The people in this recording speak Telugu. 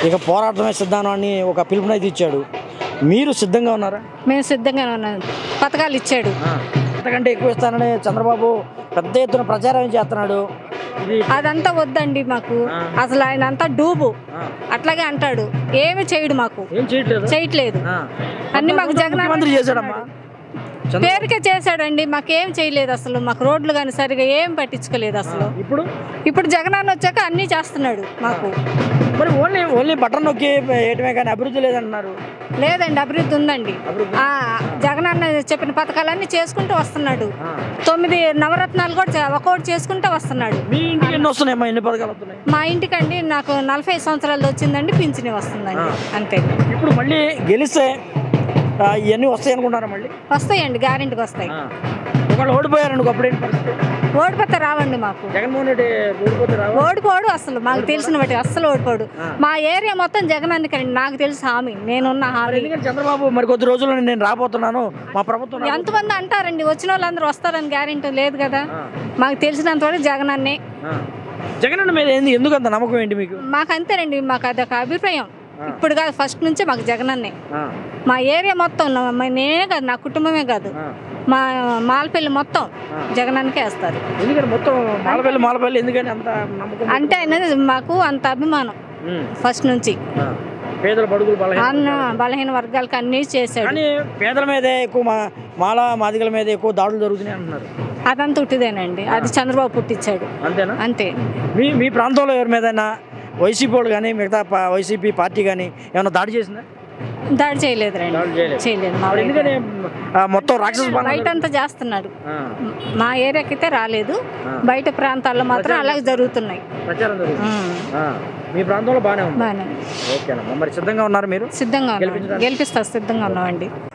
ఇక పోరాటమే సిద్ధాంతం అని ఒక పిలుపునైతే ఇచ్చాడు మీరు సిద్ధంగా ఉన్నారా మేము సిద్ధంగానే ఉన్నాం పథకాలు ఇచ్చాడు అంతకంటే ఎక్కువ ఇస్తానని చంద్రబాబు పెద్ద ఎత్తున ప్రచారం చేస్తున్నాడు ఇది అదంతా వద్దండి మాకు అసలు ఆయన అంతా డూబు అట్లాగే అంటాడు ఏమి చేయడు మాకు ఏం చేయట్లేదు చేయట్లేదు ఆ. అన్ని మాకు జగన్ ముఖ్యమంత్రి చేశాడమ్మా చంద్ర- పేరుకే చేశాడండి మాకేం చేయలేదు అసలు మాకు రోడ్లు కానీ సరిగా ఏం పట్టించుకోలేదు అసలు ఇప్పుడు ఇప్పుడు జగనన్న వచ్చాక అన్నీ చేస్తున్నాడు మాకు మరి ఓన్లీ ఓన్లీ బటన్ నొక్కి వేయటమే కానీ అభివృద్ధి లేదంటున్నారు లేదండి అభివృద్ధి ఉందండి అభివృద్ధి ఆ జగనన్న చెప్పిన పథకాలన్నీ చేసుకుంటూ వస్తున్నాడు ఆ. తొమ్మిది నవరత్నాలు కూడా చే- ఒక్కొక్కటి చేసుకుంటూ వస్తున్నాడు మీ ఇంటికి ఎన్ని వస్తున్నాయమ్మా ఎన్ని పథకాలు వస్తున్నాయి మా ఇంటికండి నాకు నలభై సంవత్సరాలు వచ్చిందండి పింఛని వస్తుందండి అంతే ఇప్పుడు మళ్ళీ గెలిస్తే ఆ, ఇవన్నీ వస్తాయి అనుకుంటారా మళ్ళీ వస్తాయండి గ్యారెంటీకి వస్తాయి ఒకళ్ళు ఓడిపోయారండి అప్పుడేంటి పరిస్థితి ఓడిపోతే రావండి మాకు జగన్మోహన్ రెడ్డి ఓడిపోతే రావా ఓడిపోడు అసలు మాకు తెలిసిన బట్టి అస్సలు ఓడిపోడు మా ఏరియా మొత్తం జగనానికండి నాకు తెలుసు హామీ నేనున్న మరి హామీ ఎందుకంటే చంద్రబాబు మరి కొద్ది రోజుల్లో నేను రాబోతున్నాను మా ప్రభుత్వం రా- ఎంతమంది అంటారండి వచ్చిన వాళ్ళందరూ వస్తారని గ్యారెంటీ లేదు కదా ఆ, మాకు తెలిసినంత వరకు జగనన్నే ఆ. జగన్ అన్న మీద ఏంది ఎందుకు అంత నమ్మకం ఏంటి మీకు మాకు అంతేనండి మాకు అదొక అభిప్రాయం ఇప్పుడు కాదు ఫస్ట్ నుంచే మాకు జగనన్నే ఆ, మా ఏరియా మొత్తం నా- మా- నేనే కాదు నా కుటుంబమే కాదు ఆ. మా మాలపల్లి మొత్తం జగనానికే వేస్తారు ఎందుకంటే మొత్తం మాలపల్లి మాలపల్లి ఎందుకని అంత నమ్మకం అంటే అనేది మాకు అంత అభిమానం ఉమ్, ఫస్ట్ నుంచి ఆ. పేదల బడుగులు బలహీన అన్న బలహీన వర్గాలకు అన్నీ చేశాడు కానీ పేదల మీదే ఎక్కువ మా మాల మాదిగల మీద ఎక్కువ దాడులు జరుగుతున్నాయి అంటున్నారు అదంతా ఉట్టిదేనండి అది చంద్రబాబు పుట్టించాడు అంతేనా అంతే మీ మీ ప్రాంతంలో ఎవరి మీదైనా వైసీపీ వాళ్ళు కానీ మిగతా పా- వైసీపీ పార్టీ కానీ ఏమైనా దాడి చేసిందా దాడి చేయలేదు రండి దాడి చేయలేదు. చేయలేదు మా మరి వైపు. ఎందుకని ఆ, మొత్తం రాక్షస పాలన బయట అంతా చేస్తున్నాడు ఆ, మా ఏరియాకి అయితే రాలేదు ఆ. బయట ప్రాంతాల్లో మాత్రం అలాగే జరుగుతున్నాయి ప్రచారం జరుగుతుంది ఉమ్, ఆ, మీ ప్రాంతంలో బాగానే ఉంది బాగానే ఓకేనమ్మా మరి సిద్ధంగా ఉన్నారు మీరు సిద్ధంగా ఉన్నాం గెలిపించడానికి? గెలిపిస్తా సిద్ధంగా ఉన్నామండి